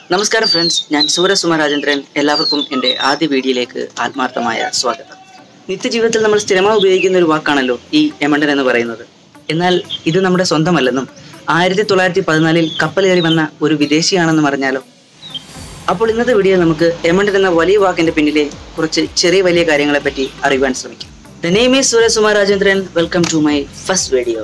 നമസ്കാരം ഫ്രണ്ട്സ് ഞാൻ സൂരസുമ രാജേന്ദ്രൻ എല്ലാവർക്കും എൻ്റെ ആദ്യ വീഡിയോയിലേക്ക് ആത്മാർത്ഥമായ സ്വാഗതം നിത്യജീവിതത്തിൽ നമ്മൾ സ്ഥിരമായി ഉപയോഗിക്കുന്ന ഒരു വാക്കാണല്ലോ ഈ എമണ്ടൻ എന്ന് പറയുന്നത് എന്നാൽ ഇത് നമ്മുടെ സ്വന്തമല്ലെന്നും ആയിരത്തി തൊള്ളായിരത്തി പതിനാലിൽ കപ്പലേറി വന്ന ഒരു വിദേശിയാണെന്ന് പറഞ്ഞാലോ അപ്പോൾ ഇന്നത്തെ വീഡിയോ നമുക്ക് എമണ്ടൻ എന്ന വലിയ വാക്കിന്റെ പിന്നിലെ കുറച്ച് ചെറിയ വലിയ കാര്യങ്ങളെ പറ്റി അറിയുവാൻ ശ്രമിക്കാം the name is Surasuma Rajendran welcome to my first video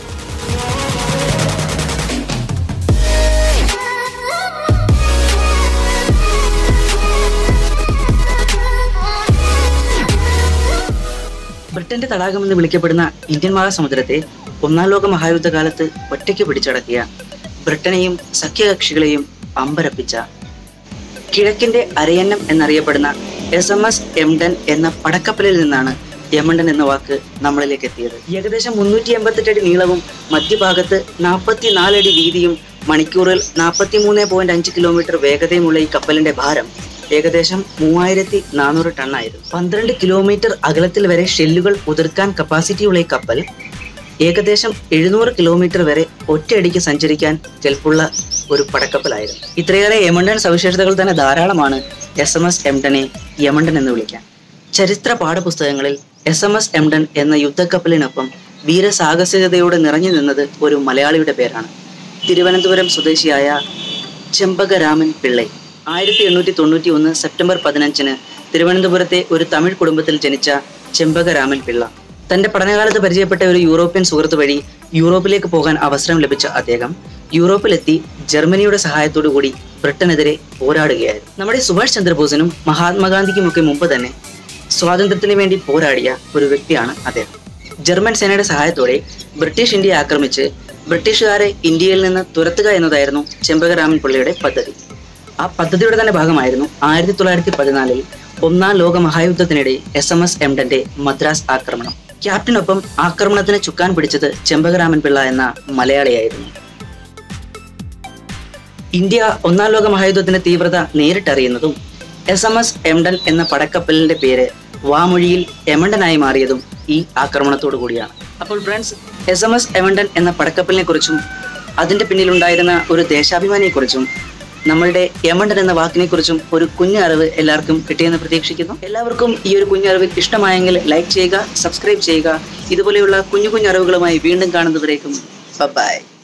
ബ്രിട്ടന്റെ തടാകം എന്ന് വിളിക്കപ്പെടുന്ന ഇന്ത്യൻ മഹാസമുദ്രത്തെ ഒന്നാം ലോക മഹായുദ്ധകാലത്ത് ഒറ്റയ്ക്ക് പിടിച്ചടക്കിയ ബ്രിട്ടനെയും സഖ്യകക്ഷികളെയും അമ്പരപ്പിച്ച കിഴക്കിന്റെ അരയന്നം എന്നറിയപ്പെടുന്ന എസ് എം എസ് എംഡൻ എന്ന പടക്കപ്പലിൽ നിന്നാണ് യമണ്ടൻ എന്ന വാക്ക് നമ്മളിലേക്ക് എത്തിയത് ഏകദേശം മുന്നൂറ്റി എൺപത്തെട്ട് അടി നീളവും മധ്യഭാഗത്ത് നാൽപ്പത്തി നാലടി വീതിയും മണിക്കൂറിൽ നാൽപ്പത്തി മൂന്ന് പോയിന്റ് അഞ്ച് കിലോമീറ്റർ വേഗതയുമുള്ള ഈ കപ്പലിന്റെ ഭാരം ഏകദേശം മൂവായിരത്തി നാനൂറ് ടണ്ണായിരുന്നു പന്ത്രണ്ട് കിലോമീറ്റർ അകലത്തിൽ വരെ ഷെല്ലുകൾ ഉതിർക്കാൻ കപ്പാസിറ്റിയുള്ള ഈ കപ്പൽ ഏകദേശം എഴുന്നൂറ് കിലോമീറ്റർ വരെ ഒറ്റയടിക്ക് സഞ്ചരിക്കാൻ കെൽപ്പുള്ള ഒരു പടക്കപ്പലായിരുന്നു ഇത്രയേറെ യമണ്ടൻ സവിശേഷതകൾ തന്നെ ധാരാളമാണ് എസ് എം എസ് എംഡനെ യമണ്ടൻ എന്ന് വിളിക്കാൻ ചരിത്ര പാഠപുസ്തകങ്ങളിൽ എസ് എം എസ് എംഡൻ എന്ന യുദ്ധക്കപ്പലിനൊപ്പം വീരസാഹസികതയോടെ നിറഞ്ഞു നിന്നത് ഒരു മലയാളിയുടെ പേരാണ് തിരുവനന്തപുരം സ്വദേശിയായ ചെമ്പകരാമൻ പിള്ളை ആയിരത്തി എണ്ണൂറ്റി തൊണ്ണൂറ്റി ഒന്ന് സെപ്റ്റംബർ പതിനഞ്ചിന് തിരുവനന്തപുരത്തെ ഒരു തമിഴ് കുടുംബത്തിൽ ജനിച്ച ചെമ്പകരാമൻ പിള്ള തന്റെ പഠനകാലത്ത് പരിചയപ്പെട്ട ഒരു യൂറോപ്യൻ സുഹൃത്ത് വഴി യൂറോപ്പിലേക്ക് പോകാൻ അവസരം ലഭിച്ച അദ്ദേഹം യൂറോപ്പിലെത്തി ജർമ്മനിയുടെ സഹായത്തോടു കൂടി ബ്രിട്ടനെതിരെ പോരാടുകയായിരുന്നു നമ്മുടെ സുഭാഷ് ചന്ദ്രബോസിനും മഹാത്മാഗാന്ധിക്കുമൊക്കെ മുമ്പ് തന്നെ സ്വാതന്ത്ര്യത്തിന് വേണ്ടി പോരാടിയ ഒരു വ്യക്തിയാണ് അദ്ദേഹം ജർമ്മൻ സേനയുടെ സഹായത്തോടെ ബ്രിട്ടീഷ് ഇന്ത്യയെ ആക്രമിച്ച് ബ്രിട്ടീഷുകാരെ ഇന്ത്യയിൽ നിന്ന് തുരത്തുക എന്നതായിരുന്നു ചെമ്പകരാമൻ പിള്ളയുടെ പദ്ധതി ആ പദ്ധതിയുടെ തന്നെ ഭാഗമായിരുന്നു ആയിരത്തി തൊള്ളായിരത്തി പതിനാലിൽ ഒന്നാം ലോക മഹായുദ്ധത്തിനിടെ എസ് എം എസ് എംഡന്റെ മദ്രാസ് ആക്രമണം ക്യാപ്റ്റനൊപ്പം ആക്രമണത്തിന് ചുക്കാൻ പിടിച്ചത് ചെമ്പകരാമൻ പിള്ള എന്ന മലയാളിയായിരുന്നു ഇന്ത്യ ഒന്നാം ലോക മഹായുദ്ധത്തിന്റെ തീവ്രത നേരിട്ടറിയുന്നതും എസ് എം എസ് എംഡൻ എന്ന പടക്കപ്പലിന്റെ പേര് വാമൊഴിയിൽ എമണ്ടനായി മാറിയതും ഈ ആക്രമണത്തോടു കൂടിയാണ് അപ്പോൾ ഫ്രണ്ട്സ് എസ് എം എസ് എമണ്ടൻ എന്ന പടക്കപ്പലിനെ കുറിച്ചും അതിന്റെ പിന്നിലുണ്ടായിരുന്ന ഒരു ദേശാഭിമാനിയെക്കുറിച്ചും നമ്മളുടെ യമണ്ടൻ എന്ന വാക്കിനെ കുറിച്ചും ഒരു കുഞ്ഞു അറിവ് എല്ലാവർക്കും കിട്ടിയെന്ന് പ്രതീക്ഷിക്കുന്നു എല്ലാവർക്കും ഈ ഒരു കുഞ്ഞു അറിവ് ഇഷ്ടമായെങ്കിൽ ലൈക്ക് ചെയ്യുക സബ്സ്ക്രൈബ് ചെയ്യുക ഇതുപോലെയുള്ള കുഞ്ഞു കുഞ്ഞു അറിവുകളുമായി വീണ്ടും കാണുന്നവരേക്കും ബൈ